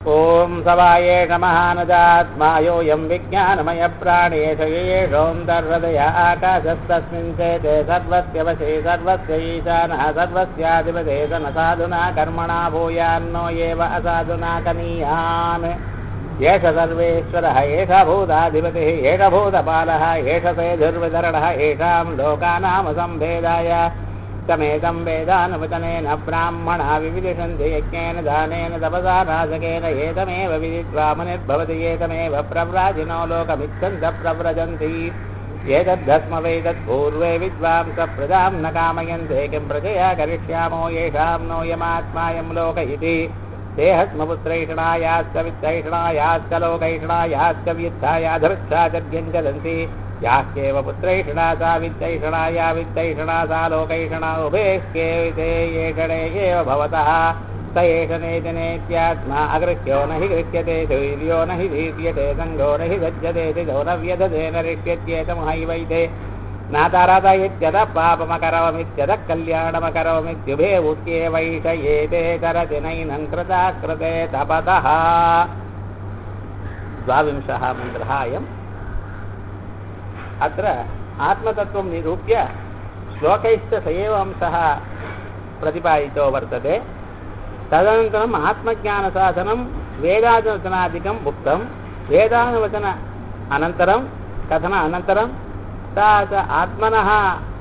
ॐ सवायेष महानदात्मायोऽयं विज्ञानमयप्राणेश येषोऽन्तर्हृदय आकाशस्तस्मिन् चेते सर्वस्य वशे सर्वस्य ईशानः सर्वस्याधिपते न साधुना कर्मणा भूयान्नो एव असाधुना कनीयान् एष सर्वेश्वरः एष भूताधिपतिः एष भूतपालः एष सेधुर्वितरणः येषां लोकानामसम्भेदाय तमेतं वेदानुवचनेन ब्राह्मणा विविदिशन्ति यज्ञेन दानेन तपसा नाशकेन एतमेव विदित्वा मुनिर्भवति एतमेव प्रव्राजिनो लोकमिच्छन्त प्रव्रजन्ति एतद्धस्म वैतत्पूर्वे विद्वांस प्रजां न कामयन्ते किं प्रजया करिष्यामो येषां नो यमात्मायं लोक इति देहस्मपुत्रैषणायाश्च वित्तैषणायाश्च लोकैषणायाश्च व्युत्थाया धृच्छाचर्यञ्चलन्ति यास्येव पुत्रैषणा सा वित्तैषणा या वित्तैषणा सा लोकैषणा उभेस्येते येषणे एव भवतः स एष नेतिनेत्यात्मा अगृह्यो न हि गृह्यते धैर्यो न हि धीर्यते सङ्गो न हि सज्जते तिजो न व्यधते न ऋष्यत्येतमहैवैते नातरदयित्यतः पापमकरवमित्यतः कल्याणमकरवमित्युभे उक्त्येवैष एते तरति नैनं कृता कृते तपतः द्वाविंशः मन्त्रः अयम् अत्र आत्मतत्त्वं निरूप्य श्लोकैश्च स एव अंशः प्रतिपादितो वर्तते तदनन्तरम् आत्मज्ञानसाधनं वेदानुवचनादिकम् उक्तं वेदानुवचन अनन्तरं कथन अनन्तरं सा च आत्मनः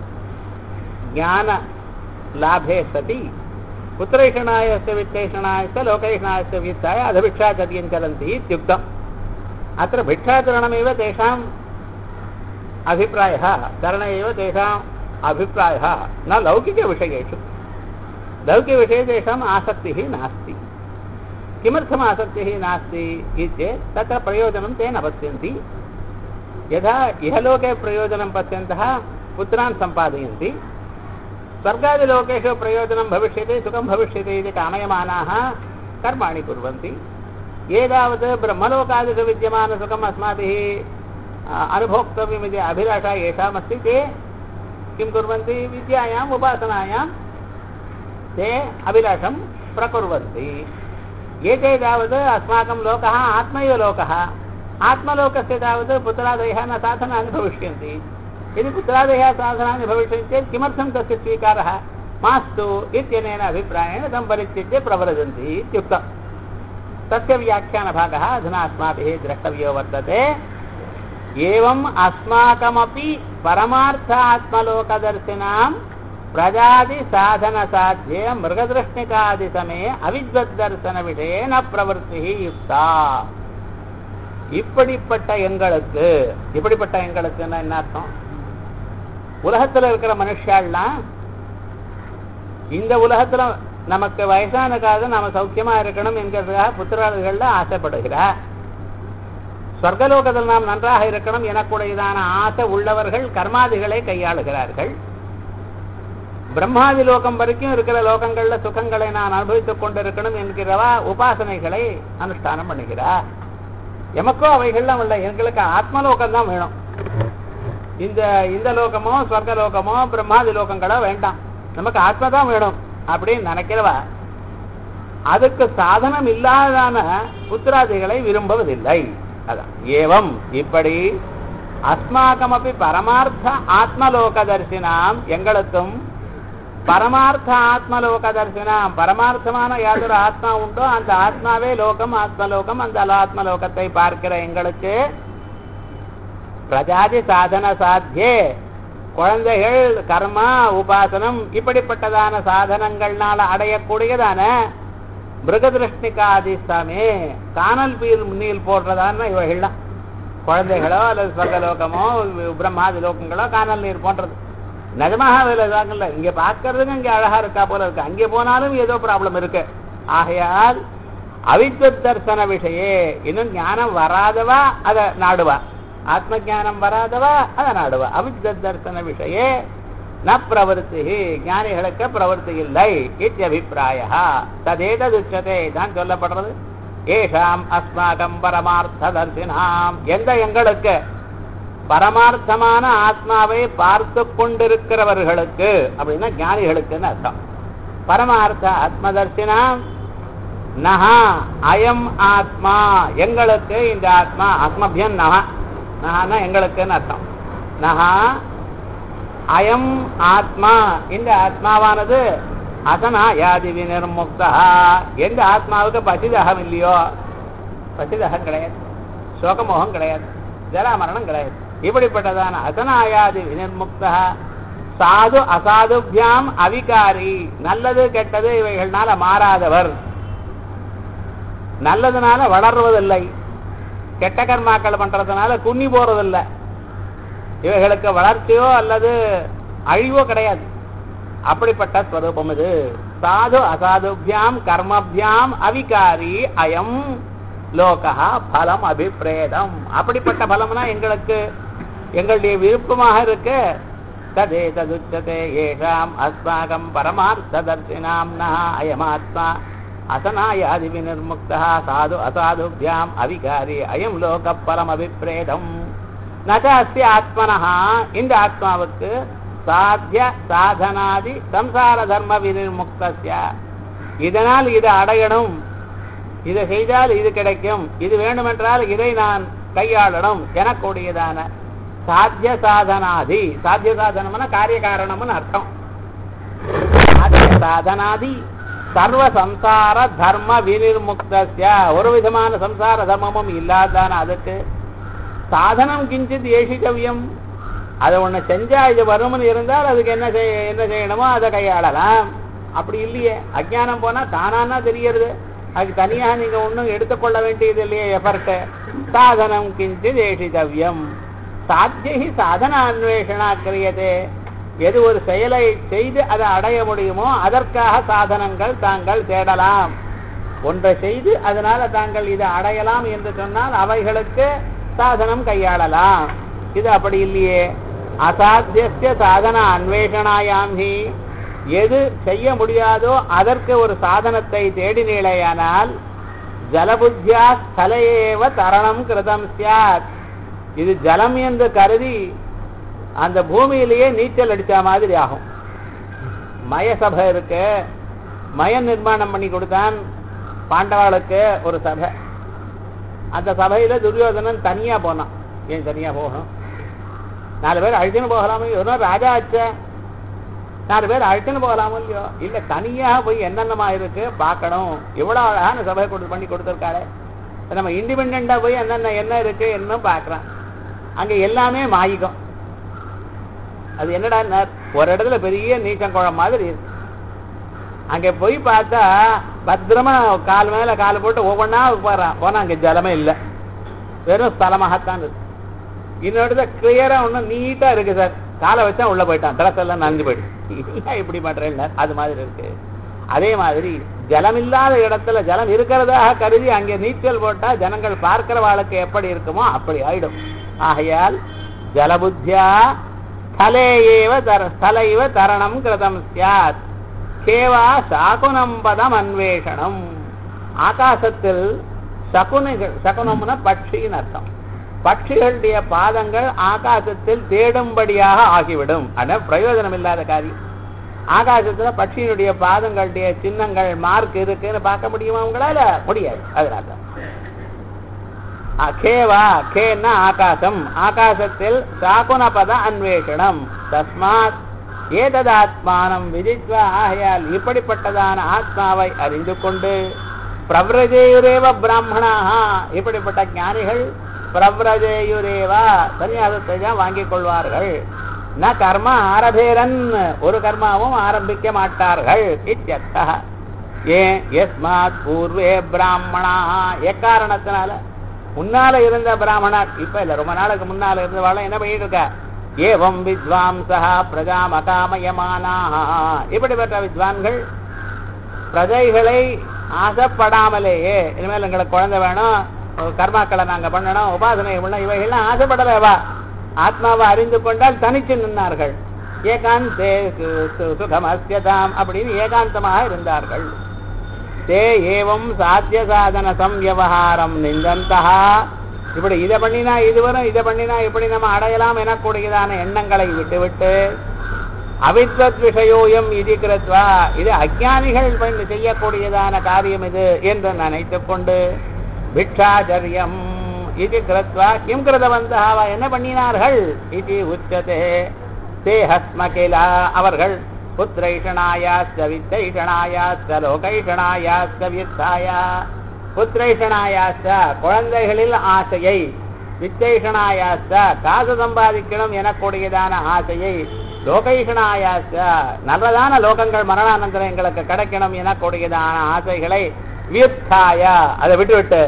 ज्ञानलाभे सति पुत्रैषणायस्य वित्तैषणायश्च लोकैषणायस्य वित्ताय अधभिक्षाचर्यं चलन्ति इत्युक्तम् अत्र भिक्षाचरणमेव तेषाम् अभिप्रायः करण एव तेषाम् अभिप्रायः न लौकिकविषयेषु लौकिकविषये तेषाम् आसक्तिः नास्ति किमर्थम् आसक्तिः नास्ति इत्येत् तत्र प्रयोजनं ते न पश्यन्ति यथा इहलोके प्रयोजनं पश्यन्तः पुत्रान् सम्पादयन्ति स्वर्गादिलोकेषु प्रयोजनं भविष्यति सुखं भविष्यति इति कामयमानाः कर्माणि कुर्वन्ति ये तावत् ब्रह्मलोकादिषु विद्यमानसुखम् अस्माभिः अनुभोक्तव्यमिति अभिलाषा येषामस्ति ते किं कुर्वन्ति विद्यायाम् उपासनायां ते अभिलाषं प्रकुर्वन्ति एते तावत् अस्माकं लोकः आत्मैव लोकः आत्मलोकस्य तावत् पुत्रादयः न साधनानि भविष्यन्ति यदि पुत्रादयः साधनानि भविष्यन्ति चेत् किमर्थं तस्य स्वीकारः मास्तु इत्यनेन अभिप्रायेण तं परित्यज्य प्रव्रजन्ति इत्युक्तम् तस्य व्याख्यानभागः अधुना अस्माभिः द्रष्टव्यो वर्तते एवम् अस्माकमपि परमार्थ आत्मलोकदर्शिनां प्रजादिसाधनसाध्ये मृगदृष्णिकादिसमये अविद्वद्दर्शनविषये न प्रवृत्तिः யுக்தா இப்படிப்பட்ட எங்களுக்கு இப்படிப்பட்ட எங்களுக்குன்னா என்ன அர்த்தம் உலகத்துல இருக்கிற மனுஷாலாம் இந்த உலகத்துல நமக்கு வயசான காலம் நாம சௌக்கியமா இருக்கணும் என்கிறதுக்காக புத்திராளர்கள்ல ஆசைப்படுகிறார் சொர்க்கலோகத்தில் நாம் நன்றாக இருக்கணும் எனக்குடையதான ஆசை உள்ளவர்கள் கர்மாதிகளை கையாளுகிறார்கள் பிரம்மாதி லோகம் வரைக்கும் இருக்கிற லோகங்கள்ல சுகங்களை நான் அனுபவித்துக் கொண்டிருக்கணும் என்கிறவா உபாசனைகளை அனுஷ்டானம் பண்ணுகிறார் எமக்கோ அவைகள்லாம் இல்லை எங்களுக்கு ஆத்மலோகம் தான் வேணும் இந்த இந்த லோகமோ சொர்க்க லோகமோ பிரம்மாதி லோகங்களோ வேண்டாம் நமக்கு ஆத்மா தான் வேணும் அப்படின்னு நினைக்கிறவா அதுக்கு சாதனம் இல்லாதான புத்திராதிகளை விரும்புவதில்லை அதான் ஏவம் இப்படி அஸ்மாக்கமப்பி பரமார்த்த ஆத்மலோக தரிசினாம் எங்களுக்கும் பரமார்த்த ஆத்மலோக தரிசனம் பரமார்த்தமான யாதொரு ஆத்மா உண்டோ அந்த ஆத்மாவே லோகம் ஆத்மலோகம் அந்த ஆத்மலோகத்தை பார்க்கிற எங்களுக்கு பிரஜாதி சாதன சாத்தியே குழந்தைகள் கர்மா உபாசனம் இப்படிப்பட்டதான சாதனங்கள்னால அடையக்கூடியதான மிருகதிருஷ்ணிகாதி சாமி காணல் பீர் நீல் போடுறதான இவைகள்லாம் குழந்தைகளோ அல்லது ஸ்வர்கலோகமோ பிரம்மாதி லோகங்களோ காணல் நீர் போன்றது நிஜமாக வேலை இதாங்கல்ல இங்க பார்க்கறதுக்கு இங்க அழகா இருக்கா போல இருக்கு அங்கே போனாலும் ஏதோ ப்ராப்ளம் இருக்கு ஆகையால் அவித்வத் தர்சன விஷயே இன்னும் ஞானம் வராதவா அதை நாடுவா ஆத்ம ஜானம் வராதவா அதை நாடுவா அவித்வத் தர்சன விஷயே ந பிரவருத்தி ஞானிகளுக்கு பிரவருத்தி இல்லை இத்தியபிப்பிராய ததேததுச்சதே தான் சொல்லப்படுறது ஏஷாம் அஸ்மாகம் பரமார்த்த தர்சினாம் எந்த எங்களுக்கு பரமார்த்தமான ஆத்மாவை பார்த்து கொண்டிருக்கிறவர்களுக்கு அப்படின்னா ஞானிகளுக்குன்னு அர்த்தம் பரமார்த்த ஆத்மதர்சினாம் நஹா அயம் ஆத்மா எங்களுக்கு இந்த ஆத்மா ஆத்மபியன் நஹா நஹானா எங்களுக்குன்னு அர்த்தம் நஹா அயம் ஆத்மா இந்த ஆத்மாவானது அசனாயாதி வினிர்முக்தா எந்த ஆத்மாவுக்கு பசிதகம் இல்லையோ பசிதகம் கிடையாது சோகமோகம் கிடையாது ஜராமரணம் கிடையாது இப்படிப்பட்டதான அசனாயாதி வினிர்முக்தா சாது அசாதுபியாம் அவிகாரி நல்லது கெட்டது இவைகள்னால மாறாதவர் நல்லதுனால வளர்வதில்லை கெட்ட கர்மாக்கள் பண்றதுனால குன்னி போறதில்லை இவைகளுக்கு வளர்ச்சியோ அல்லது அழிவோ கிடையாது அப்படிப்பட்ட ஸ்வரூபம் இது சாது அசாதுபியாம் கர்மபியாம் அவிகாரி அயம் லோகா பலம் அபிப்பிரேதம் அப்படிப்பட்ட பலம்னா எங்களுக்கு எங்களுடைய விருப்பமாக இருக்கு ததே ததுச்சதே ஏஷாம் அஸ்மாகம் பரமார்த்த தர்சினாம் அயமாத்மா அசனாயாதி வினிர்முக்தா சாது அசாதுபியாம் அவிகாரி அயம் லோக பலம் அபிப்பிரேதம் நக அஸ்தி ஆத்மனஹா இந்த ஆத்மாவுக்கு சாத்திய சாதனாதி சம்சார தர்ம வினிர்முக்தஸ்ய இதனால் இது அடையணும் இதை செய்தால் இது கிடைக்கும் இது வேண்டுமென்றால் இதை நான் கையாளணும் எனக்கூடியதான சாத்திய சாதனாதி சாத்திய சாதனம்னா காரிய காரணம்னு அர்த்தம் சாத்திய சாதனாதி சர்வ சம்சார தர்ம வினிர்முக்தஸ்ய ஒரு விதமான சம்சார தர்மமும் இல்லாதான அதுக்கு சாதனம் கிஞ்சித் ஏஷித்தவியம் அதை ஒண்ணு செஞ்சா இது வரும்னு இருந்தால் அதுக்கு என்ன செய்ய என்ன செய்யணுமோ அதை கையாளலாம் அப்படி இல்லையே அஜ்ஞானம் போனா தானானா தெரியறது அதுக்கு தனியாக நீங்க ஒன்றும் எடுத்துக்கொள்ள வேண்டியது இல்லையே எஃபர்ட் சாதனம் கிஞ்சித் ஏஷித்தவியம் சாத்தியி சாதன அன்வேஷணா கிரியதே எது ஒரு செயலை செய்து அதை அடைய முடியுமோ அதற்காக சாதனங்கள் தாங்கள் தேடலாம் ஒன்றை செய்து அதனால தாங்கள் இதை அடையலாம் என்று சொன்னால் அவைகளுக்கு சாதனம் கையாளலாம் இது அப்படி இல்லையே அசாத்திய சாதன அன்வேஷணாயாம் ஹி எது செய்ய முடியாதோ அதற்கு ஒரு சாதனத்தை தேடினீழையானால் ஜலபுத்தியா ஸ்தலையேவ தரணம் கிருதம் சியாத் இது ஜலம் என்று கருதி அந்த பூமியிலேயே நீச்சல் அடிச்ச மாதிரி ஆகும் மயசபை இருக்கு மயம் நிர்மாணம் பண்ணி கொடுத்தான் பாண்டவாளுக்கு ஒரு சபை அந்த சபையில துரியோதனன் தனியா போனான் ஏன் தனியா போகணும் நாலு பேர் அழைச்சுன்னு போகலாமோ இல்லையோ ராஜா ஆச்ச நாலு பேர் அழைச்சுன்னு போகலாமோ இல்லையோ இல்ல தனியா போய் என்னென்னமா இருக்கு பார்க்கணும் எவ்வளவு அழகான சபை கொடு பண்ணி கொடுத்துருக்காரு நம்ம இண்டிபெண்டா போய் என்னென்ன என்ன இருக்கு என்ன பார்க்கறான் அங்க எல்லாமே மாயிகம் அது என்னடா ஒரு இடத்துல பெரிய நீச்சங்குளம் மாதிரி இருக்கு அங்க போய் பார்த்தா பத்திரமா கால் மேல கால் போட்டு ஒவ்வொன்னா போறான் போனா அங்க ஜலமே இல்லை வெறும் ஸ்தலமாகத்தான் இருக்கு இன்னொரு கிளியரா ஒன்றும் நீட்டா இருக்கு சார் காலை வச்சா உள்ள போயிட்டான் ட்ரெஸ் எல்லாம் நனைஞ்சு போயிட்டு இப்படி பண்றேன் அது மாதிரி இருக்கு அதே மாதிரி ஜலம் இல்லாத இடத்துல ஜலம் இருக்கிறதாக கருதி அங்கே நீச்சல் போட்டா ஜனங்கள் பார்க்கிற வாழ்க்கை எப்படி இருக்குமோ அப்படி ஆயிடும் ஆகையால் ஜலபுத்தியா ஸ்தலே ஏவ தர ஸ்தல இவ தரணம் கிருதம் சியாத் கேவா சாகுனம் பதம் அன்வேஷணம் ஆகாசத்தில் சகுனிகள் சகுனம்னா பட்சின்னு அர்த்தம் பட்சிகளுடைய பாதங்கள் ஆகாசத்தில் தேடும்படியாக ஆகிவிடும் ஆனா பிரயோஜனம் இல்லாத காரியம் ஆகாசத்துல பட்சியினுடைய பாதங்களுடைய சின்னங்கள் மார்க் இருக்குன்னு பார்க்க முடியுமா உங்களால முடியாது அதனால கேவா கேன்னா ஆகாசம் ஆகாசத்தில் சாகுனபத அன்வேஷணம் தஸ்மாத் ஏததாத்மானம் விதித்வா ஆகையால் இப்படிப்பட்டதான ஆத்மாவை அறிந்து கொண்டு பிரவ்ரஜேயுரேவ பிராமணாக இப்படிப்பட்ட ஞானிகள் பிரவ்ரஜேயுரேவா சன்னியாசத்தை தான் வாங்கிக் கொள்வார்கள் ந கர்ம ஆரபேரன் ஒரு கர்மாவும் ஆரம்பிக்க மாட்டார்கள் இத்தியர்த்தா ஏன் எஸ்மாத் பூர்வே பிராமணா எக்காரணத்தினால முன்னால இருந்த பிராமணர் இப்ப இல்ல ரொம்ப நாளுக்கு முன்னால இருந்தவாள் என்ன பண்ணிட்டு இருக்கா ஏவம் வித்வாம்சா பிரஜாம் அகாமயமானா இப்படிப்பட்ட வித்வான்கள் பிரஜைகளை ஆசைப்படாமலேயே இனிமேல் எங்களுக்கு குழந்தை வேணும் கர்மாக்களை நாங்க பண்ணணும் உபாசனை பண்ணணும் இவைகள்லாம் ஆசைப்படலவா ஆத்மாவை அறிந்து கொண்டால் தனிச்சு நின்றார்கள் ஏகாந்தே சுகமஸ்யதாம் அப்படின்னு ஏகாந்தமாக இருந்தார்கள் தே ஏவம் சாத்திய சாதன சம்வியவகாரம் நிந்தந்தா இப்படி இதை பண்ணினா இது வரும் இதை பண்ணினா இப்படி நம்ம அடையலாம் எனக்கூடியதான எண்ணங்களை விட்டுவிட்டு அவித்வத் விஷயோயம் இது கிருத்வா இது அஜானிகள் பண்ணி செய்யக்கூடியதான காரியம் இது என்று நினைத்துக் கொண்டு பிக்ஷாச்சரியம் இது கிருத்வா கிம் கிருதவந்தா அவ என்ன பண்ணினார்கள் இது உச்சதே தேஹஸ்மகிலா அவர்கள் புத்திரைஷணாயாஸ்த வித்தைஷணாயாஸ்த லோகைஷணாயாஸ்த வித்தாயா புத்திரைஷணாயாஸ்த குழந்தைகளில் ஆசையை வித்தேஷணாயாஸ்த காசு சம்பாதிக்கணும் எனக்கூடியதான ஆசையை லோகைஷணாயாஸ்த நல்லதான லோகங்கள் மரணானந்தரம் எங்களுக்கு கிடைக்கணும் எனக்கூடியதான ஆசைகளை வியுத்தாய அதை விட்டுவிட்டு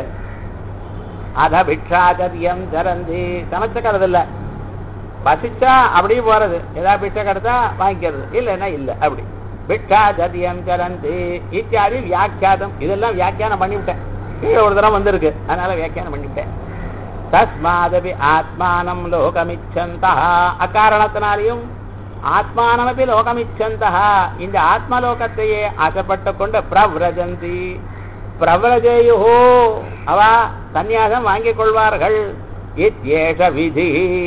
அத பிக்ஷாச்சரியம் சரந்தி சமைச்சுக்கிறது இல்ல பசிச்சா அப்படியே போறது ஏதாவது பிச்சை கிடைச்சா வாங்கிக்கிறது இல்லைன்னா இல்ல அப்படி பிக்ஷாச்சரியம் சரந்தி இத்தியாதி வியாக்கியாதம் இதெல்லாம் வியாக்கியானம் பண்ணிவிட்டேன் கீழே ஒரு தரம் வந்திருக்கு அதனால வியாக்கியானம் பண்ணிவிட்டேன் தஸ்மாதபி ஆத்மானம் லோகமிச்சந்தா அக்காரணத்தினாலையும் ஆத்மானமபி லோகமிச்சந்தா இந்த ஆத்மலோகத்தையே ஆசைப்பட்டு கொண்டு பிரவ்ரஜந்தி பிரவ்ரஜேயுஹோ அவ சந்நியாசம் வாங்கிக் கொள்வார்கள் இத்யேஷ விதி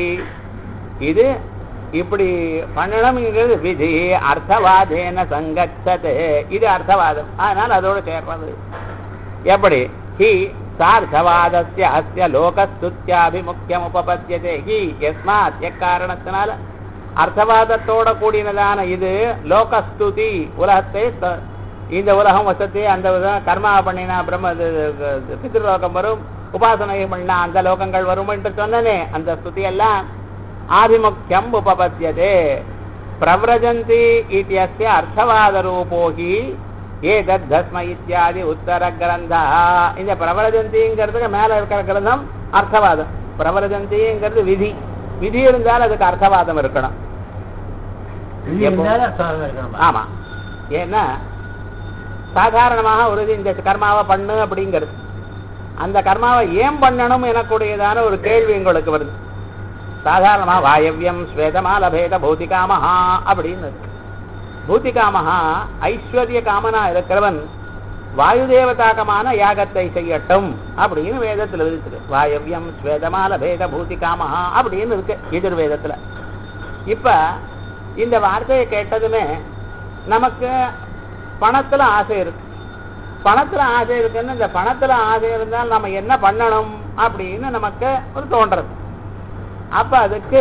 இது இப்படி பண்ணணும்ங்கிறது விதி அர்த்தவாதேன சங்கச்சதே இது அர்த்தவாதம் அதனால் அதோட சேர்றது எப்படி ஹி சார்த்தவாதஸ்ய அஸ்ய லோகஸ்துத்யாபிமுக்கியம் உபபத்தியதே ஹி எஸ்மாத் எக்காரணத்தினால அர்த்தவாதத்தோட கூடினதான இது லோகஸ்துதி உலகத்தை ஸ்த- இந்த உலகம் வசதி அந்த விதம் கர்மா பண்ணினா பிரம்ம இது, இது, பித்ருலோகம் வரும் உபாசனை பண்ணினா அந்த லோகங்கள் வரும் என்று சொன்னனே அந்த ஸ்துதி எல்லாம் ஆதிமுக்கியம் உபபத்தியதே பிரவ்ரஜந்தி இத்தியஸ்ய அர்த்தவாத ரூபோகி ஏதத் தஸ்ம இத்தியாதி உத்தர கிரந்தா இந்த பிரபலஜந்திங்கிறதுக்கு மேல இருக்கிற கிரந்தம் அர்த்தவாதம் பிரபலஜந்திங்கிறது விதி விதி இருந்தால் அதுக்கு அர்த்தவாதம் இருக்கணும் இது எப்போ? இருந்தாலும் அர்த்தவாதம் இருக்கணும். ஆமா ஏன்னா சாதாரணமாக ஒரு இது இந்த கர்மாவை பண்ணு அப்படிங்கிறது அந்த கர்மாவை ஏன் பண்ணணும் எனக்கூடியதான ஒரு கேள்வி உங்களுக்கு வருது சாதாரணமா வாயவ்யம் ஸ்வேதமால பேத பௌத்திகாமஹா அப்படின்னு இருக்கு. பூத்திகாமஹா ஐஸ்வர்ய காமனா இருக்கிறவன் வாயு தேவதாகமான யாகத்தை செய்யட்டும் அப்படின்னு வேதத்துல இருக்குது வாயவ்யம் ஸ்வேதமால பேத பூத்திகாமஹா அப்படின்னு இருக்கு எதிர்வேதத்துல இப்ப இந்த வார்த்தையை கேட்டதுமே நமக்கு பணத்துல ஆசை இருக்கு பணத்துல ஆசை இருக்குன்னு இந்த பணத்துல ஆசை இருந்தால் நம்ம என்ன பண்ணணும் அப்படின்னு நமக்கு ஒரு தோன்றது அப்ப அதுக்கு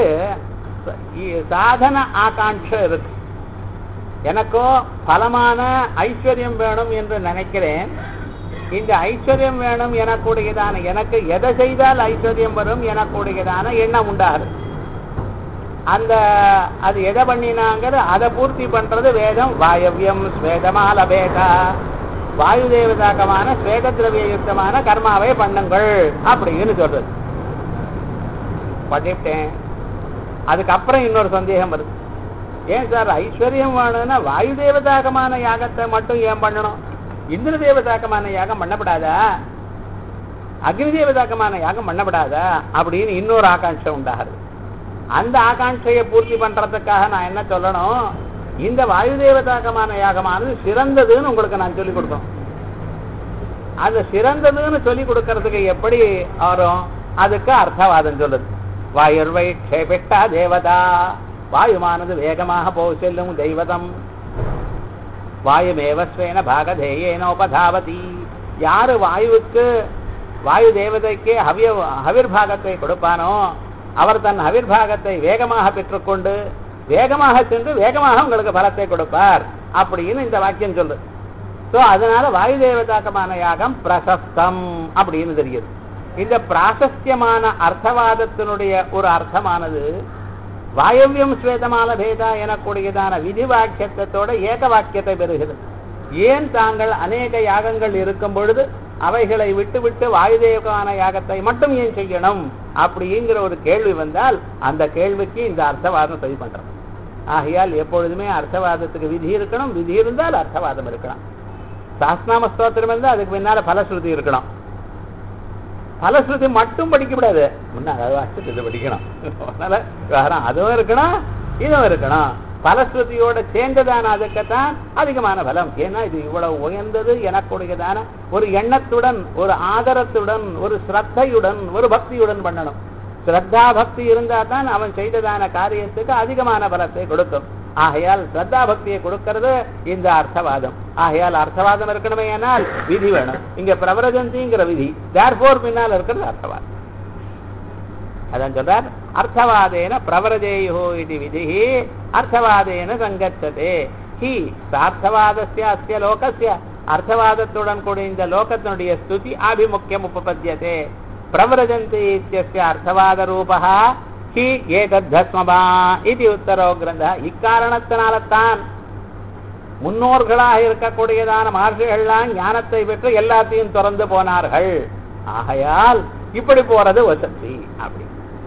இ- சாதன ஆகாங்ஷை இருக்கு எனக்கோ பலமான ஐஸ்வர்யம் வேணும் என்று நினைக்கிறேன் இந்த ஐஸ்வர்யம் வேணும் எனக்கூடியதான எனக்கு எதை செய்தால் ஐஸ்வர்யம் வரும் எனக்கூடியதான எண்ணம் உண்டாகுது அந்த அது எதை பண்ணினாங்கிற அதை பூர்த்தி பண்றது வேதம் வாயவ்யம் ஸ்வேதமால பேதா வாயு தேவதாக்கமான ஸ்வேத திரவிய யுக்தமான கர்மாவை பண்ணுங்கள் அப்படின்னு சொல்றது பண்ணிவிட்டேன் அதுக்கப்புறம் இன்னொரு சந்தேகம் வருது ஏன் சார் ஐஸ்வர்யம் வேணும்னா வாயு தேவதாகமான யாகத்தை மட்டும் ஏன் பண்ணணும் இந்திர தேவதாக்கமான யாகம் பண்ணப்படாதா அக்னி தேவதாக்கமான யாகம் பண்ணப்படாதா அப்படின்னு இன்னொரு ஆகாங்ஷை உண்டாகுது அந்த ஆகாங்ஷையை பூர்த்தி பண்றதுக்காக நான் என்ன சொல்லணும் இந்த வாயு தேவதாகமான யாகமானது சிறந்ததுன்னு உங்களுக்கு நான் சொல்லிக் கொடுக்கணும் அந்த சிறந்ததுன்னு சொல்லி கொடுக்கறதுக்கு எப்படி வரும் அதுக்கு அர்த்தவாதம் சொல்லுது வாயுர்வை க்ஷேபிட்டா தேவதா வாயுமானது வேகமாக போய் செல்லும் தெய்வதம் வாயுமேவஸ்வேன பாகதேயேன உபதாவதி யாரு வாயுவுக்கு வாயு தேவதைக்கு ஹவிய ஹவிர்பாகத்தை கொடுப்பானோ அவர் தன் ஹவிர்பாகத்தை வேகமாக பெற்றுக்கொண்டு வேகமாக சென்று வேகமாக உங்களுக்கு பலத்தை கொடுப்பார் அப்படின்னு இந்த வாக்கியம் சொல்லு சோ அதனால வாயு தேவதாக்கமான யாகம் பிரசஸ்தம் அப்படின்னு தெரியுது இந்த பிராசஸ்தியமான அர்த்தவாதத்தினுடைய ஒரு அர்த்தமானது வாயவ்யம் ஸ்வேதமால பேதா எனக்கூடியதான விதி வாக்கியத்தோட ஏக வாக்கியத்தை பெறுகிறது ஏன் தாங்கள் அநேக யாகங்கள் இருக்கும் பொழுது அவைகளை விட்டு விட்டு வாயுதேவகான யாகத்தை மட்டும் ஏன் செய்யணும் அப்படிங்கிற ஒரு கேள்வி வந்தால் அந்த கேள்விக்கு இந்த அர்த்தவாதம் சரி பண்றோம் ஆகையால் எப்பொழுதுமே அர்த்தவாதத்துக்கு விதி இருக்கணும் விதி இருந்தால் அர்த்தவாதம் இருக்கணும் சாஸ்நாம ஸ்தோத்திரம் இருந்தால் அதுக்கு பின்னால பலஸ்ருதி இருக்கணும் பலஸ்ருதி மட்டும் படிக்கக்கூடாது முன்னாடி அது வாசிச்சுட்டு இது படிக்கணும் அதனால விவகாரம் அதுவும் இருக்கணும் இதுவும் இருக்கணும் பலஸ்ருதியோட சேர்ந்ததான அதுக்குத்தான் அதிகமான பலம் ஏன்னா இது இவ்வளவு உயர்ந்தது எனக்குடையதான ஒரு எண்ணத்துடன் ஒரு ஆதரத்துடன் ஒரு ஸ்ரத்தையுடன் ஒரு பக்தியுடன் பண்ணணும் ஸ்ரத்தா பக்தி இருந்தா தான் அவன் செய்ததான காரியத்துக்கு அதிகமான பலத்தை கொடுக்கும் ஆகையால் ஸ்ரத்தா பக்தியை கொடுக்கிறது இந்த அர்த்தவாதம் ஆகையால் அர்த்தவாதம் இருக்கணுமே ஆனால் விதி வேணும் இங்க பிரவரஜந்திங்கிற விதி தேர்போர் பின்னால் இருக்கிறது அர்த்தவாதம் அதான் சொல்றார் அர்த்தவாதேன பிரவரஜேயோ இது விதி அர்த்தவாதேன சங்கச்சதே ஹி சார்த்தவாதஸ்ய அஸ்ய லோகஸ்ய அர்த்தவாதத்துடன் கூடிய இந்த லோகத்தினுடைய ஸ்துதி ஆபிமுக்கியம் உபபத்தியதே பிரவரஜந்தி இத்தியஸ்ய அர்த்தவாத ரூபா ஹி ஏதத்மமா இது உத்தரோ கிரந்த இக்காரணத்தினால்தான் முன்னோர்களாக இருக்கக்கூடியதான மகர்ஷிகள்லாம் ஞானத்தை பெற்று எல்லாத்தையும் திறந்து போனார்கள் ஆகையால் இப்படி போறது வசதி அப்படி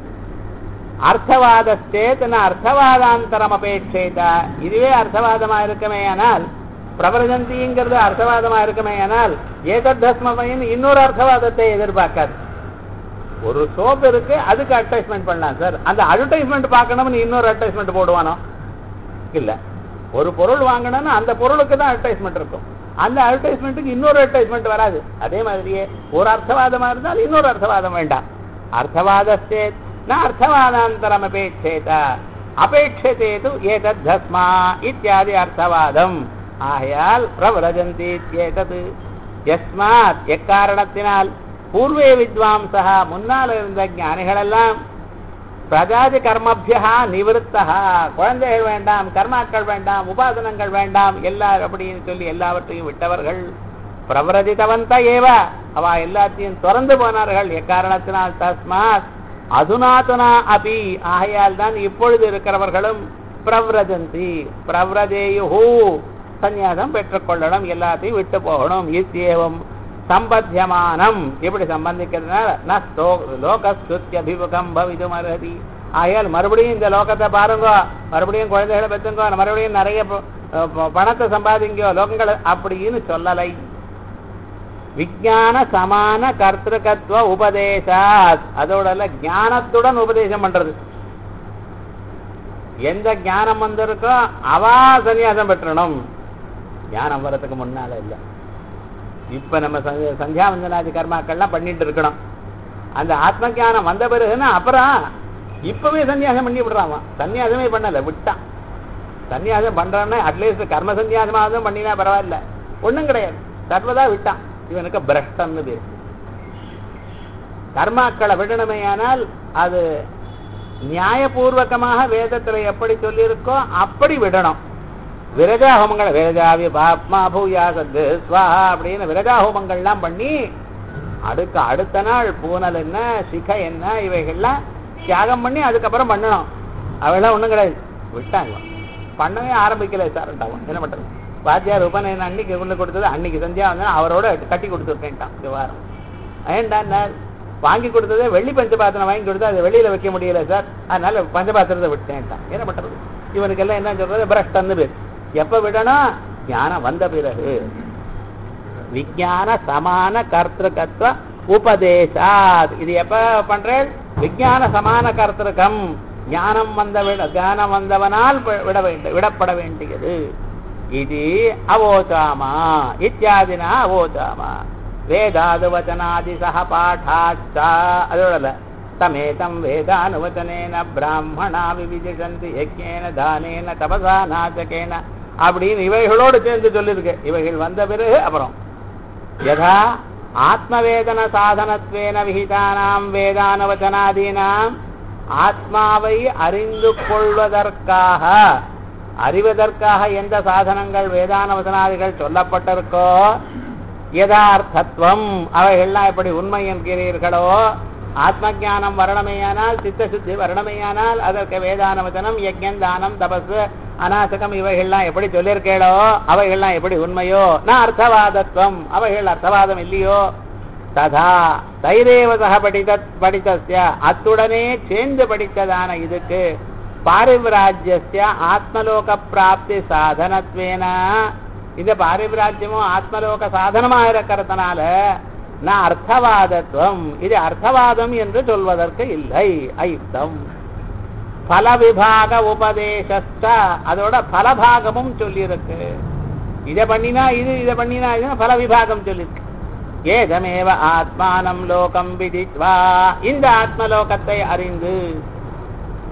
அர்த்தவாதஸ்தேத் அர்த்தவாதாந்தரம் அபேட்சேத இதுவே அர்த்தவாதமா இருக்குமே ஆனால் பிரபரஜந்திங்கிறது அர்த்தவாதமா இருக்குமே ஆனால் ஏதத்மமையின் இன்னொரு அர்த்தவாதத்தை எதிர்பார்க்காது ஒரு சோப் இருக்கு அதுக்கு அட்வர்டைஸ்மெண்ட் பண்ணலாம் சார் அந்த அட்வர்டைஸ்மெண்ட் பார்க்கணும்னு இன்னொரு அட்வர்டைஸ்மெண்ட் போடுவானோ இல்ல ஒரு பொருள் வாங்கணும்னா அந்த பொருளுக்கு தான் அட்வர்டைஸ்மெண்ட் இருக்கும் அந்த அட்வர்டைஸ்மெண்ட்டுக்கு இன்னொரு அட்வர்டைஸ்மெண்ட் வராது அதே மாதிரியே ஒரு அர்த்தவாதமா இருந்தால் இன்னொரு அர்த்தவாதம் வேண்டாம் அர்த்தவாதஸ்தே ந அர்த்தவாதாந்தரம் அபேட்சேத அபேட்சதே து ஏதத்மா இத்தியாதி அர்த்தவாதம் ஆகையால் பிரவரஜந்தி இத்யேதத் யஸ்மாத் எக்காரணத்தினால் பூர்வே வித்வாம்சா முன்னால் இருந்த ஞானிகளெல்லாம் பிரஜாதி கர்மபியா நிவத்தா குழந்தைகள் வேண்டாம் கர்மாக்கள் வேண்டாம் உபாசனங்கள் வேண்டாம் எல்லாரும் அப்படின்னு சொல்லி எல்லாவற்றையும் விட்டவர்கள் பிரவரஜிதவந்த ஏவ அவ எல்லாத்தையும் திறந்து போனார்கள் எக்காரணத்தினால் தஸ்மாத் அதுனாதுனா அபி ஆகையால் தான் இப்பொழுது இருக்கிறவர்களும் பிரவ்ரஜந்தி பிரவ்ரஜேயு சந்நியாசம் பெற்றுக்கொள்ளணும் எல்லாத்தையும் விட்டு போகணும் இத்தியேவம் சம்பத்தியமானம் இப்படி சம்பந்திக்கிறதுனால நஸ்தோ லோகஸ்துத்தியபிமுகம் பவிதும் அருகதி ஆகையால் மறுபடியும் இந்த லோகத்தை பாருங்க மறுபடியும் குழந்தைகளை பெற்றுங்கோ மறுபடியும் நிறைய ப- ப- பணத்தை சம்பாதிங்கோ லோகங்களை அப்படின்னு சொல்லலை விஞ்ஞான சமான கர்த்திருக்கத்துவ உபதேசாத் அதோட இல்ல, ஞானத்துடன் உபதேசம் பண்றது எந்த ஞானம் வந்திருக்கோ அவா சன்னியாசம் பெற்றணும் ஞானம் வர்றதுக்கு முன்னால இல்ல இப்ப நம்ம சந்தி- சந்தியாவந்தனாதி கர்மாக்கள்லாம் பண்ணிட்டு இருக்கணும் அந்த ஆத்ம ஞானம் வந்த பிறகுன்னா அப்புறம் இப்பவே சன்னியாசம் பண்ணி விடுறான் சன்னியாசமே பண்ணல விட்டான் சன்னியாசம் பண்றான்னா அட்லீஸ்ட் கர்ம சன்னியாசமாவது பண்ணினா பரவாயில்ல ஒண்ணும் கிடையாது சர்வதா விட்டான் இவனுக்கு பிரஷ்டன்னு பேர் கர்மாக்களை விடணுமேயானால் அது நியாயபூர்வகமாக வேதத்துல எப்படி சொல்லியிருக்கோ அப்படி விடணும் விரஜா ஹோமங்கள் விரஜாவி பாப்மா பூயா சத்து ஸ்வாஹா அப்படின்னு விரஜா ஹோமங்கள்லாம் பண்ணி அடுக்க அடுத்த நாள் பூனல் என்ன சிக என்ன இவைகள்லாம் தியாகம் பண்ணி அதுக்கப்புறம் பண்ணணும் அவெல்லாம் ஒண்ணும் கிடையாது விட்டாங்க பண்ணவே ஆரம்பிக்கல சார்ட்டாவும் என்ன பண்றது வாத்தியார் உபநயன அன்னைக்கு கொண்டு கொடுத்தது அன்னைக்கு சந்தியா வந்து அவரோட கட்டி கொடுத்துருக்கேன்ட்டான் விவகாரம் ஏன்டா வாங்கி கொடுத்ததே வெள்ளி பஞ்சபாத்திரம் வாங்கி கொடுத்தா அதை வெளியில வைக்க முடியல சார் அதனால பஞ்சபாத்திரத்தை விட்டேன்ட்டான் என்ன பண்றது இவனுக்கெல்லாம் என்ன சொல்றது பிரஷ்டன்னு பேர் எப்ப விடணும் ஞானம் வந்த பிறகு விஞ்ஞான சமான கர்த்திருக்கத்துவ உபதேசாத் இது எப்ப பண்றேன் விஞ்ஞான சமான கர்த்திருக்கம் ஞானம் வந்த விட ஞானம் வந்தவனால் வி- விட வேண்டும் விடப்பட வேண்டியது இது அவோச்சாமா இத்தியாதினா அவோச்சாமா வேதாது வச்சனாதி சக பாட்டாச்சா அதோட இல்ல. தமேதம் வேதானுவச்சனேன பிராமணா விவிதிஷந்தி யஜ்ஞேன தானேன தபசா நாச்சகேன அப்படின்னு இவைகளோடு சேர்ந்து சொல்லியிருக்கு இவைகள் வந்த பிறகு அப்புறம் யதா ஆத்மவேதன சாதனத்வேன விஹிதானாம் வேதானவச்சனாதீனாம் ஆத்மாவை அறிந்து கொள்வதற்காக அறிவதற்காக எந்த சாதனங்கள் வேதானவசனாதிகள் சொல்லப்பட்டிருக்கோ யதார்த்தத்துவம் அவைகள்லாம் எப்படி உண்மை என்கிறீர்களோ ஆத்ம ஞானம் வரணுமேயானால் சித்த சுத்தி வரணுமேயானால் அதற்கு வேதான வச்சனம் யஜ்ஞம் தானம் தபஸ் அநாசகம் இவைகள்லாம் எப்படி சொல்லியிருக்கேளோ அவைகள்லாம் எப்படி உண்மையோ நான் அர்த்தவாதத்துவம் அவைகள் அர்த்தவாதம் இல்லையோ ததா தைரேவ சக படித்த படித்தஸ்ய அத்துடனே சேர்ந்து படித்ததான இதுக்கு பாரிவிராஜ்யஸ்ய ஆத்மலோக பிராப்தி சாதனத்வேன இந்த பாரிவிராஜ்யமும் ஆத்மலோக சாதனமா இருக்கிறதுனால நான் அர்த்தவாதத்துவம் இது அர்த்தவாதம் என்று சொல்வதற்கு இல்லை அயுக்தம் பல விபாக உபதேசஸ்த அதோட பலபாகமும் சொல்லியிருக்கு இதை பண்ணினா இது இதை பண்ணினா இது பல விபாகம் சொல்லியிருக்கு ஏதமேவ ஆத்மானம் லோகம் விதித்வா இந்த ஆத்மலோகத்தை அறிந்து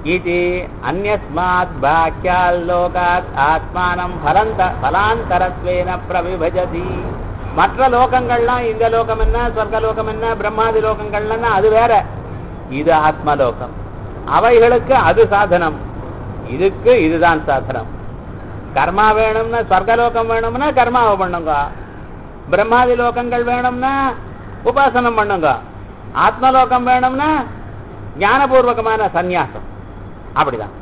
इति अन्यस्मात् बाह्याल्लोकात् ஆத்மானம் பலந்த பலாந்தரத்வேன பிரவிபஜதி மற்ற லோகங்கள்லாம் இந்த லோகம் என்ன சொர்க்கலோகம் என்ன பிரம்மாதி லோகங்கள்னா அது வேற இது ஆத்மலோகம் அவைகளுக்கு அது சாதனம் இதுக்கு இதுதான் சாதனம் கர்மா வேணும்னா சொர்க்கலோகம் வேணும்னா கர்மாவை பண்ணுங்க பிரம்மாதி லோகங்கள் வேணும்னா உபாசனம் பண்ணுங்க ஆத்மலோகம் வேணும்னா ஞானபூர்வகமான சந்நியாசம் அப்படிதான்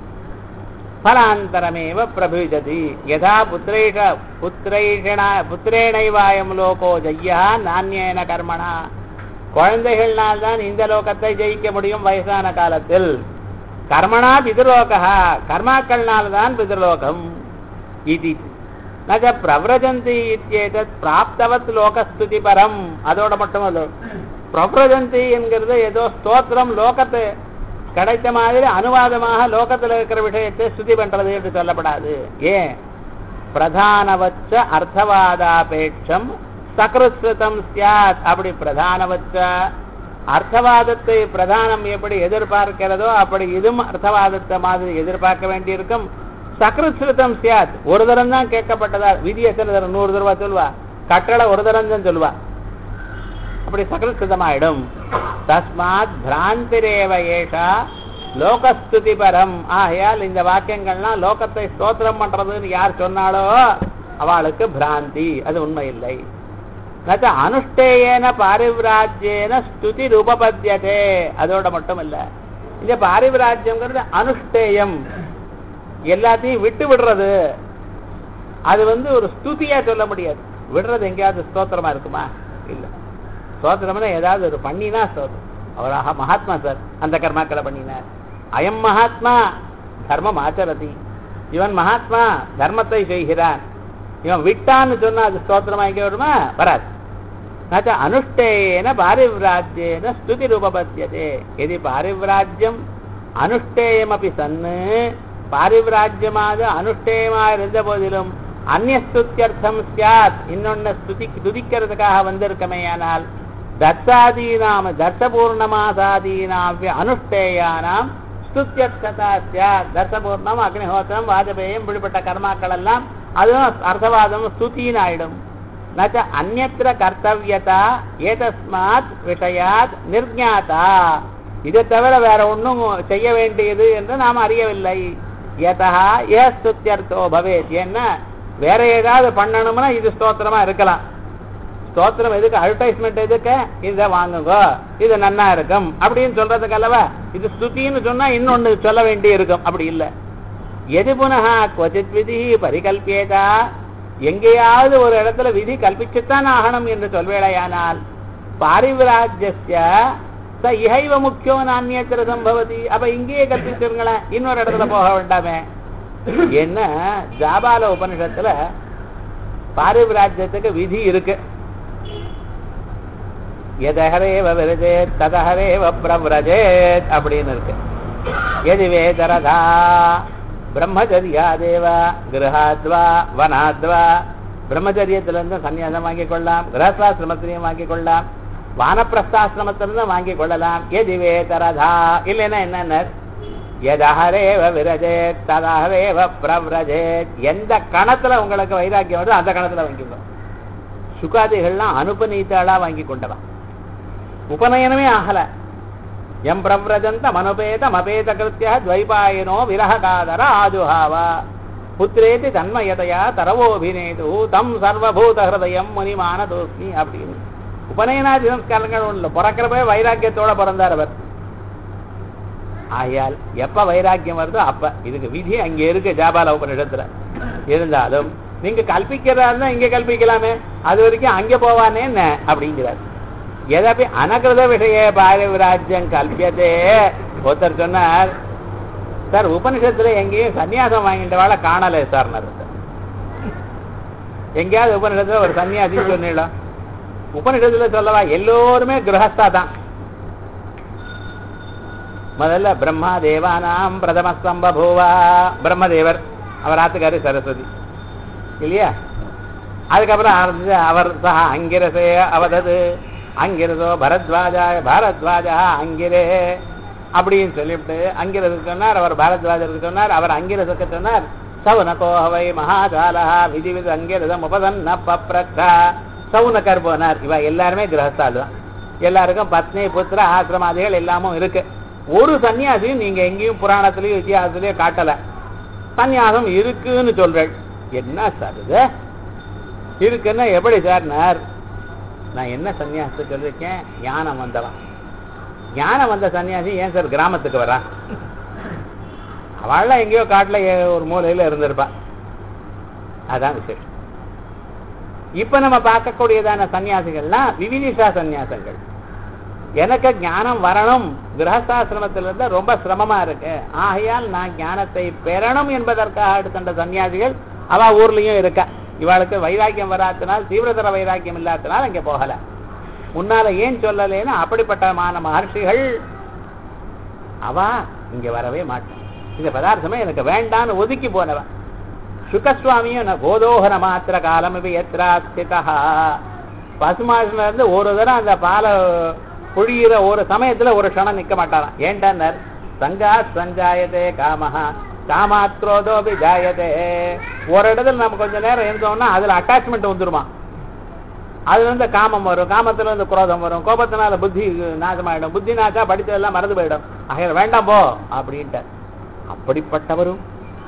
பலாந்தரமேவ பிரபிஜதி யதா புத்திரேஷ புத்திரேஷண புத்திரேணைவாயம் லோகோ ஜெய்யா நானியன கர்மணா குழந்தைகள்னால் தான் இந்த லோகத்தை ஜெயிக்க முடியும் வயசான காலத்தில் கர்மணா பிதிர்லோகா கர்மாக்கள்னால் தான் பிதிர்லோகம் இது நஜ பிரவ்ரஜந்தி இத்தியேதத் பிராப்தவத் லோகஸ்துதி பரம் அதோட மட்டும் அது பிரவ்ரஜந்தி என்கிறது ஏதோ ஸ்தோத்திரம் லோகத்தை கிடைத்த மாதிரி அனுவாதமாக லோகத்தில் இருக்கிற விஷயத்தை ஸ்துதி பண்றது என்று சொல்லப்படாது ஏன் பிரதானவச்ச அர்த்தவாதாபேட்சம் சகிருத்ம் சியாத் அப்படி பிரதானவச்ச அர்த்தவாதத்தை பிரதானம் எப்படி எதிர்பார்க்கிறதோ அப்படி இதுவும் அர்த்தவாதத்தை மாதிரி எதிர்பார்க்க வேண்டியிருக்கும் சகிருத்ம் சியாத் ஒரு தரம் தான் கேட்கப்பட்டதா விதி எத்தனை தரம் நூறு தடவை சொல்வா கட்டளை ஒரு தரம் தான் சொல்வா அப்படி சகலசிதமாயிடும் தஸ்மாத் பிராந்திரேவ ஏஷா லோகஸ்துதி பரம் ஆகையால் இந்த வாக்கியங்கள்லாம் லோகத்தை ஸ்தோத்திரம் பண்றதுன்னு யார் சொன்னாலோ அவளுக்கு பிராந்தி அது உண்மை இல்லை நச்ச அனுஷ்டேயன பாரிவிராஜ்யேன ஸ்துதி ரூபபத்தியதே அதோட மட்டும் இல்ல இந்த பாரிவிராஜ்யம்ங்கிறது அனுஷ்டேயம் எல்லாத்தையும் விட்டு விடுறது அது வந்து ஒரு ஸ்துதியா சொல்ல முடியாது விடுறது எங்கேயாவது ஸ்தோத்திரமா இருக்குமா இல்ல ஸ்தோத்திரம்னா ஏதாவது ஒரு பண்ணினா ஸ்தோத்திரம் அவராக மகாத்மா சார் அந்த கர்மாக்களை பண்ணினார் அயம் மகாத்மா தர்மம் ஆச்சரதி இவன் மகாத்மா தர்மத்தை செய்கிறான் இவன் விட்டான்னு சொன்னா அது ஸ்தோத்திரமா எங்கே வருமா வராது நச்ச அனுஷ்டேன பாரிவிராஜ்யேன ஸ்துதி ரூபபத்தியதே எது பாரிவிராஜ்யம் அனுஷ்டேயமபி சன்னு பாரிவிராஜ்யமாக அனுஷ்டேயமாக இருந்த போதிலும் அந்நஸ்துத்தியர்த்தம் சியாத் இன்னொன்னு ஸ்துதி துதிக்கிறதுக்காக வந்திருக்கமேயானால் தத்தாதீனாம் தர்த்தபூர்ணமாசாதீனாவிய அனுஷ்டேயானாம் ஸ்துத்தியர்த்ததா சியாத் தர்த்தபூர்ணம் அக்னிஹோத்திரம் வாஜபேயம் இப்படிப்பட்ட கர்மாக்கள் எல்லாம் அதுவும் அர்த்தவாதம் ஸ்துதின்னு ஆயிடும் நச்ச அந்நத்திர கர்த்தவியதா ஏதஸ்மாத் விஷயாத் நிர்ஞாதா இதை தவிர வேற ஒன்றும் செய்ய வேண்டியது என்று நாம் அறியவில்லை யதா ஏ ஸ்துத்தியர்த்தோ பவேத் என்ன வேற ஏதாவது பண்ணணும்னா இது ஸ்தோத்திரமா இருக்கலாம் ஸ்தோத்திரம் எதுக்கு அட்வர்டைஸ்மெண்ட் எதுக்கு இதை வாங்குங்க இது நன்னா இருக்கும் அப்படின்னு சொல்றதுக்கு அல்லவா இது ஸ்துதின்னு சொன்னா இன்னொன்னு சொல்ல வேண்டி இருக்கும் அப்படி இல்லை எது புனகா கொச்சித் விதி பரிகல்பியதா எங்கேயாவது ஒரு இடத்துல விதி கல்பிச்சுத்தான் ஆகணும் என்று சொல்வேளையானால் பாரிவிராஜ்ய ச இகைவ முக்கியோ நானியத்திர சம்பவதி அப்ப இங்கேயே கற்பிச்சிருங்களேன் இன்னொரு இடத்துல போக வேண்டாமே என்ன ஜாபால உபனிஷத்துல பாரிவிராஜ்யத்துக்கு விதி இருக்கு எதஹரேவ விரஜேத் ததஹரேவ பிரவ்ரஜேத் அப்படின்னு இருக்கு எதுவே தரதா பிரம்மச்சரியாதேவ கிரகாத்வா வனாத்வா பிரம்மச்சரியத்திலிருந்து சன்னியாசம் வாங்கிக் கொள்ளலாம் கிரகஸ்தாசிரமத்திலையும் வாங்கிக் கொள்ளலாம் வானப்பிரஸ்தாசிரமத்திலிருந்து வாங்கிக் கொள்ளலாம் எதிவே தரதா இல்லைன்னா என்னென்ன எதஹரேவ விரஜேத் ததஹரேவ பிரவ்ரஜேத் எந்த கணத்துல உங்களுக்கு வைராக்கியம் வருதோ அந்த கணத்துல வாங்கிக்கோ சுகாதிகள்லாம் அனுபநீத்தாளா வாங்கி கொண்டலாம் உபநயனமே ஆகல எம் பிரவ்ரஜந்த மனுபேதம் அபேத கிருத்திய துவைபாயனோ விரககாதர ஆஜுஹாவ புத்திரேதி தன்மயதையா தரவோபிநேது தம் சர்வபூத ஹிருதயம் முனிமான தோஸ்மி அப்படின்னு உபநயனாதி சம்ஸ்காரங்கள் ஒண்ணு பிறக்கிறப்பவே வைராக்கியத்தோட பிறந்தார் அவர் ஆகையால் எப்ப வைராக்கியம் வருதோ அப்ப இதுக்கு விதி அங்க இருக்கு ஜாபால உபனிடத்துல இருந்தாலும் நீங்க கல்பிக்கிறதா இருந்தா இங்க கல்பிக்கலாமே அது வரைக்கும் அங்க போவானே என்ன அப்படிங்கிறார் எதப்பி அனகிருத விஷய பாரவிராஜ்யம் கல்பியதே ஒருத்தர் சொன்னார் சார் உபனிஷத்துல எங்கேயும் சன்னியாசம் வாங்கிட்டவாள காணல சார் எங்கேயாவது உபனிஷத்துல ஒரு சன்னியாசி சொன்னீங்களா உபனிஷத்துல சொல்லவா எல்லோருமே கிரகஸ்தா தான் முதல்ல பிரம்மா தேவானாம் பிரதம சம்பபூவா பிரம்மதேவர் அவர் ஆத்துக்காரு சரஸ்வதி இல்லையா அதுக்கப்புறம் ஆரம்பிச்சு அவர் சஹா அங்கிரசே அவதது அங்கிரசோ பரத்வாஜாய பாரத்வாஜா அங்கிரே அப்படின்னு சொல்லிவிட்டு அங்கிரதுக்கு சொன்னார் அவர் பாரத்வாஜருக்கு சொன்னார் அவர் அங்கிரதுக்கு சொன்னார் சவுனகோஹவை மகாஜாலா விதி வித அங்கிரதம் உபதன்ன பப்ரக்ஷா சவுனகர் போனார் இவ எல்லாருமே கிரகஸ்தாலு தான் எல்லாருக்கும் பத்னி புத்திர ஆசிரமாதிகள் எல்லாமும் இருக்கு ஒரு சன்னியாசியும் நீங்க எங்கேயும் புராணத்திலயும் இத்தியாசத்திலயும் காட்டல சன்னியாசம் இருக்குன்னு சொல்றேன் என்ன சார் இது இருக்குன்னா எப்படி சார்னார் நான் என்ன சன்னியாசத்தை சொல்லிருக்கேன் ஞானம் வந்தவன் ஞானம் வந்த சன்னியாசி ஏன் சார் கிராமத்துக்கு வரான் அவள்லாம் எங்கேயோ காட்டுல ஏ- ஒரு மூலையில இருந்திருப்பா அதான் விசேஷம் இப்ப நம்ம பார்க்கக்கூடியதான சன்னியாசிகள்லாம் விவிதிஷா சன்னியாசங்கள் எனக்கு ஞானம் வரணும் கிரகஸ்தாசிரமத்தில் இருந்தா ரொம்ப சிரமமா இருக்கு ஆகையால் நான் ஞானத்தை பெறணும் என்பதற்காக எடுத்துட்ட சன்னியாசிகள் அவ ஊர்லயும் இருக்கா இவாளுக்கு வைராக்கியம் வராதனால் தீவிரதர வைராக்கியம் இல்லாதனால் அங்க போகல முன்னால ஏன் சொல்லலைன்னா அப்படிப்பட்டமான மகர்ஷிகள் அவ இங்க வரவே மாட்டான் இந்த பதார்த்தமே எனக்கு வேண்டான்னு ஒதுக்கி போனவன் சுகஸ்வாமியும் ந கோதோகன மாத்திர காலம் இது எத்திராஸ்திதா பசுமாசுல இருந்து ஒரு தடவை அந்த பாலை பொழியிற ஒரு சமயத்துல ஒரு க்ஷணம் நிக்க மாட்டாராம் ஏண்டார் சங்கா சஞ்சாயதே காமஹா காமாத்ரோதோபி ஜாயதே ஒரு இடத்துல நம்ம கொஞ்ச நேரம் இருந்தோம்னா அதுல அட்டாச்மெண்ட் வந்துருமா அதுல இருந்து காமம் வரும் காமத்துல இருந்து குரோதம் வரும் கோபத்தினால புத்தி நாசமாயிடும் புத்தி நாசா படித்ததெல்லாம் மறந்து போயிடும் ஆகையால வேண்டாம் போ அப்படின்ட்டு அப்படிப்பட்டவரும்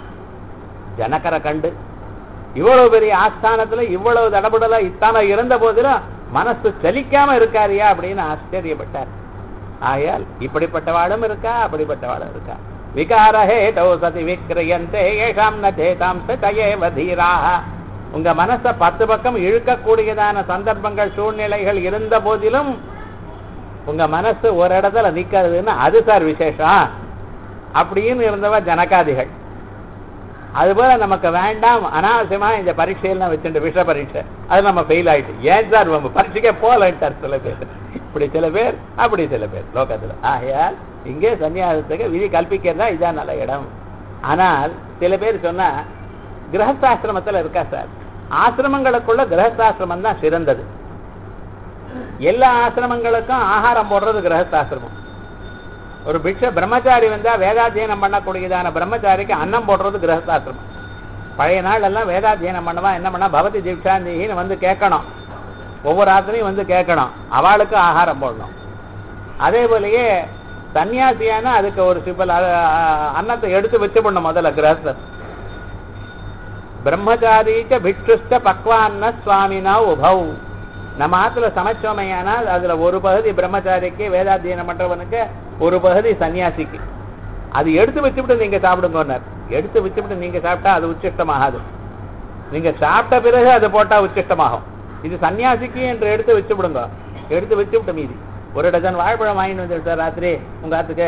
ஜனகரை கண்டு இவ்வளவு பெரிய ஆஸ்தானத்துல இவ்வளவு தடபுடலா இத்தான இருந்த போதிலும் மனசு சலிக்காம இருக்காரியா அப்படின்னு ஆச்சரியப்பட்டார் ஆகையால் இப்படிப்பட்டவாளும் இருக்கா அப்படிப்பட்டவாளும் இருக்கா விகாரஹேதோ சதி விக்ரியந்தே ஏஷாம் ந சேதாம் சயேவ தீராக உங்க மனச பத்து பக்கம் இழுக்கக்கூடியதான சந்தர்ப்பங்கள் சூழ்நிலைகள் இருந்த போதிலும் உங்க மனசு ஒரு இடத்துல நிக்கிறதுன்னு அது சார் விசேஷம் அப்படின்னு இருந்தவ ஜனகாதிகள் அதுபோல நமக்கு வேண்டாம் அனாவசியமா இந்த பரீட்சையெல்லாம் வச்சுட்டு விஷ பரீட்சை அது நம்ம ஃபெயில் ஆயிட்டு ஏன் சார் நம்ம பரீட்சைக்கே போகலன்ட்டார் சில பேர் இப்படி சில பேர் அப்படி சில பேர் லோகத்துல ஆகையால் இங்கே சன்னியாசத்துக்கு விதி கல்பிக்கிறதா இதான் நல்ல இடம் ஆனால் சில பேர் சொன்னா கிரகஸ்தாசிரமத்துல இருக்கா சார் ஆசிரமங்களுக்குள்ள கிரகஸ்தாசிரமம் தான் சிறந்தது எல்லா ஆசிரமங்களுக்கும் ஆகாரம் போடுறது கிரகஸ்தாசிரமம் ஒரு பிக்ஷ பிரம்மச்சாரி வந்தா வேதாத்தியனம் பண்ணக்கூடியதான பிரம்மச்சாரிக்கு அன்னம் போடுறது கிரகஸ்தாசிரமம் பழைய நாள் எல்லாம் வேதாத்தியனம் பண்ணவா என்ன பண்ணா பவதி தீட்சாந்தின்னு வந்து கேட்கணும் ஒவ்வொரு ஆத்திரையும் வந்து கேட்கணும் அவளுக்கு ஆகாரம் போடணும் அதே போலயே சன்னியாசியானா அதுக்கு ஒரு சிப்பல் அன்னத்தை எடுத்து வச்சு பண்ணும் முதல்ல கிரகஸ்தர் பிரம்மச்சாரீச்ச பிக்ஷுஷ்ட பக்வான்ன சுவாமினா உபௌ நம்ம ஆத்துல சமைச்சோமையானால் அதுல ஒரு பகுதி பிரம்மச்சாரிக்கு வேதாத்தியனம் பண்றவனுக்கு ஒரு பகுதி சன்னியாசிக்கு அது எடுத்து வச்சுவிட்டு நீங்க சாப்பிடுங்கன்னார் எடுத்து வச்சுவிட்டு நீங்க சாப்பிட்டா அது உச்சிஷ்டமாகாது நீங்க சாப்பிட்ட பிறகு அது போட்டா உச்சிஷ்டமாகும் இது சன்னியாசிக்கு என்று எடுத்து வச்சு விடுங்க எடுத்து வச்சு விட்ட மீதி ஒரு டஜன் வாழைப்பழம் வாங்கிட்டு வந்து சார் ராத்திரி உங்க ஆத்துக்கு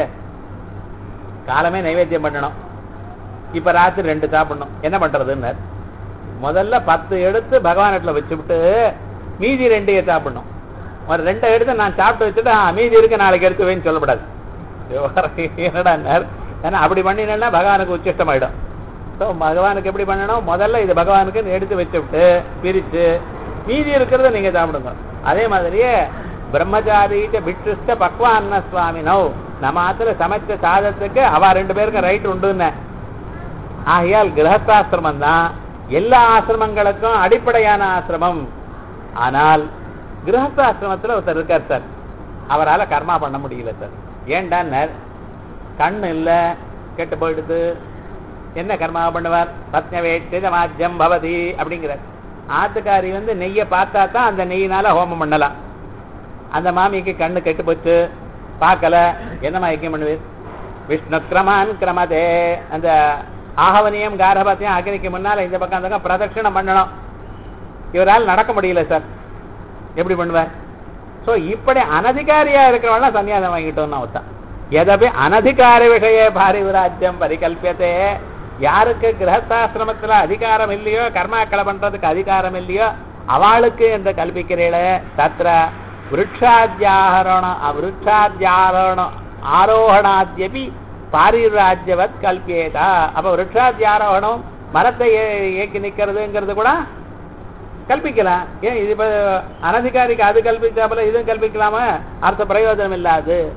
காலமே நைவேத்தியம் பண்ணணும் இப்ப ராத்திரி ரெண்டு சாப்பிடணும் என்ன பண்றதுன்னார் முதல்ல பத்து எடுத்து பகவானத்துல வச்சுவிட்டு மீதி ரெண்டையே சாப்பிடணும் ஒரு ரெண்டை எடுத்து நான் சாப்பிட்டு வச்சுட்டு ஆ, மீதி இருக்கு நாளைக்கு எடுத்துவேன்னு சொல்லப்படாது என்னடான்னார் ஏன்னா அப்படி பண்ணினா பகவானுக்கு உச்சிஷ்டம் ஆயிடும் ஸோ பகவானுக்கு எப்படி பண்ணணும் முதல்ல இது பகவானுக்கு எடுத்து வச்சுவிட்டு பிரிச்சு மீதி இருக்கிறத நீங்க சாப்பிடுங்க அதே மாதிரியே பிரம்மச்சாரிட்ட பிட்ருஷ்ட பக்வான்ன சுவாமினோ நம்ம ஆத்துல சமைச்ச சாதத்துக்கு அவ ரெண்டு பேருக்கும் ரைட் உண்டுன்னு ஆகையால் கிரகஸ்தாசிரமம் தான் எல்லா ஆசிரமங்களுக்கும் அடிப்படையான ஆசிரமம் ஆனால் கிரகஸ்தாசிரமத்துல ஒருத்தர் இருக்கார் சார் அவரால கர்மா பண்ண முடியல சார் ஏண்டான்னார் கண்ணு இல்ல கெட்டு போயிடுது என்ன கர்மா பண்ணுவார் பத்னவேட்சிதமாஜ்யம் பவதி அப்படிங்கிறார் ஆத்துக்காரி வந்து நெய்யை பார்த்தா தான் அந்த நெய்யினால ஹோமம் பண்ணலாம் அந்த மாமிக்கு கண்ணு கெட்டு போச்சு பார்க்கல என்னமா ஐக்கியம் பண்ணுவீர் விஷ்ணு கிரமான் கிரமதே அந்த ஆகவனியம் காரபத்தியம் அக்னிக்கு முன்னால இந்த பக்கம் அந்த பக்கம் பிரதட்சணம் பண்ணணும் இவரால் நடக்க முடியல சார் எப்படி பண்ணுவார் சோ இப்படி அனதிகாரியா இருக்கிறவங்க சன்னியாசம் வாங்கிட்டோம்னா ஒருத்தன் எதபி அனதிகார விஷய பாரிவிராஜ்யம் பரிகல்பியதே யாருக்கு கிரகஸ்தாசிரமத்துல அதிகாரம் இல்லையோ கர்மாக்களை பண்றதுக்கு அதிகாரம் இல்லையோ அவளுக்கு என்று கல்பிக்கிறீள தத்ர விருட்சாத்தியாகரண விருட்சாத்தியாரோண ஆரோகணாத்யபி பாரிராஜ்யவத் கல்பியேதா அப்ப விருட்சாத்தியாரோகணம் மரத்தை ஏ- ஏக்கி நிக்கிறதுங்கிறது கூட கல்பிக்கலாம் ஏன் இது இப்ப அனதிகாரிக்கு அது கல்பிச்சா போல இதுவும் கல்பிக்கலாமா அர்த்த பிரயோஜனம் இல்லாது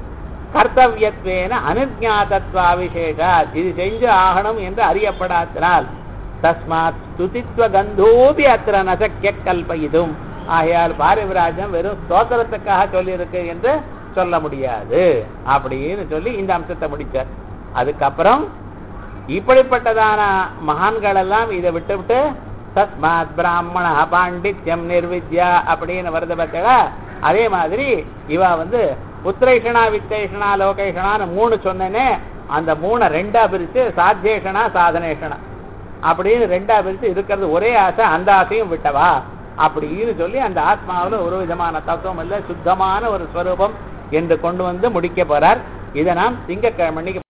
கர்த்தவியத்வேன அனுஜாதத்வா விசேஷா இது செஞ்சு ஆகணும் என்று அறியப்படாதனால் தஸ்மாத் ஸ்துதித்வ கந்தோபி அத்திர நசக்கிய கல்பயிதும் ஆகையால் பாரிவிராஜம் வெறும் ஸ்தோத்திரத்துக்காக சொல்லியிருக்கு என்று சொல்ல முடியாது அப்படின்னு சொல்லி இந்த அம்சத்தை முடிச்சார் அதுக்கப்புறம் இப்படிப்பட்டதான மகான்கள் எல்லாம் இதை விட்டு விட்டு தஸ்மாத் பிராமண பாண்டித்யம் நிர்வித்யா அப்படின்னு வருது பார்த்தா அதே மாதிரி இவ வந்து உத்திரேஷனா வித்தேஷனா லோகேஷனான்னு மூணு சொன்னேனே அந்த மூணை ரெண்டா பிரிச்சு சாத்தியேஷனா சாதனேஷனா அப்படின்னு ரெண்டா பிரிச்சு இருக்கிறது ஒரே ஆசை அந்த ஆசையும் விட்டவா அப்படின்னு சொல்லி அந்த ஆத்மாவுல ஒரு விதமான தத்துவம் இல்ல சுத்தமான ஒரு ஸ்வரூபம் என்று கொண்டு வந்து முடிக்க போறார் இதை நாம் திங்கக்கிழமை